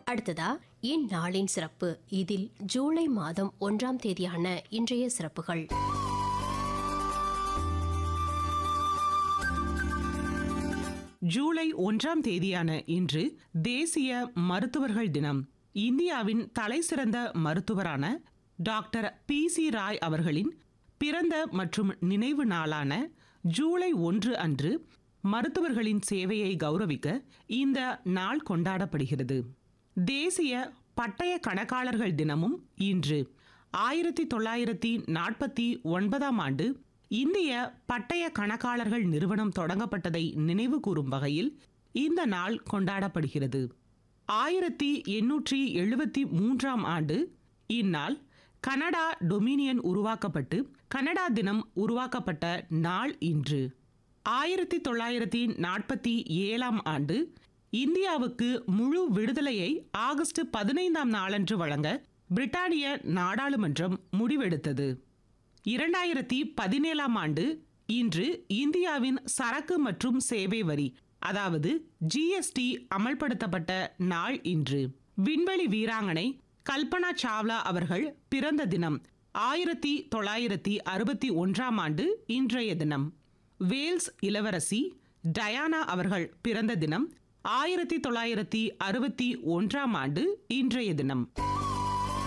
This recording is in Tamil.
அடுத்ததா இந்நாளின் சிறப்பு இதில் ஜூலை மாதம் ஒன்றாம் தேதியான இன்றைய சிறப்புகள் ஜூலை ஒன்றாம் தேதியான இன்று தேசிய மருத்துவர்கள் தினம் இந்தியாவின் தலைசிறந்த மருத்துவரான டாக்டர் பி சி ராய் அவர்களின் பிறந்த மற்றும் நினைவு நாளான ஜூலை ஒன்று அன்று மருத்துவர்களின் சேவையை கௌரவிக்க இந்த நாள் கொண்டாடப்படுகிறது தேசிய பட்டய கணக்காளர்கள் தினமும் இன்று ஆயிரத்தி தொள்ளாயிரத்தி நாற்பத்தி ஒன்பதாம் ஆண்டு இந்திய பட்டய கணக்காளர்கள் நிறுவனம் தொடங்கப்பட்டதை நினைவு கூறும் வகையில் இந்த நாள் கொண்டாடப்படுகிறது ஆயிரத்தி எண்ணூற்றி எழுபத்தி மூன்றாம் ஆண்டு இந்நாள் கனடா டொமினியன் உருவாக்கப்பட்டு கனடா தினம் உருவாக்கப்பட்ட நாள் இன்று ஆயிரத்தி தொள்ளாயிரத்தி நாற்பத்தி ஏழாம் ஆண்டு இந்தியாவுக்கு முழு விடுதலையை ஆகஸ்ட் பதினைந்தாம் நாளன்று வழங்க பிரிட்டானிய நாடாளுமன்றம் முடிவெடுத்தது இரண்டாயிரத்தி பதினேழாம் ஆண்டு இன்று இந்தியாவின் சரக்கு மற்றும் சேவை வரி அதாவது ஜிஎஸ்டி அமல்படுத்தப்பட்ட நாள் இன்று விண்வெளி வீராங்கனை கல்பனா சாவ்லா அவர்கள் பிறந்த தினம் ஆயிரத்தி தொள்ளாயிரத்தி அறுபத்தி ஒன்றாம் ஆண்டு இன்றைய தினம் வேல்ஸ் இளவரசி டயானா அவர்கள் பிறந்த தினம் ஆயிரத்தி தொள்ளாயிரத்தி அறுபத்தி ஒன்றாம் ஆண்டு இன்றைய தினம்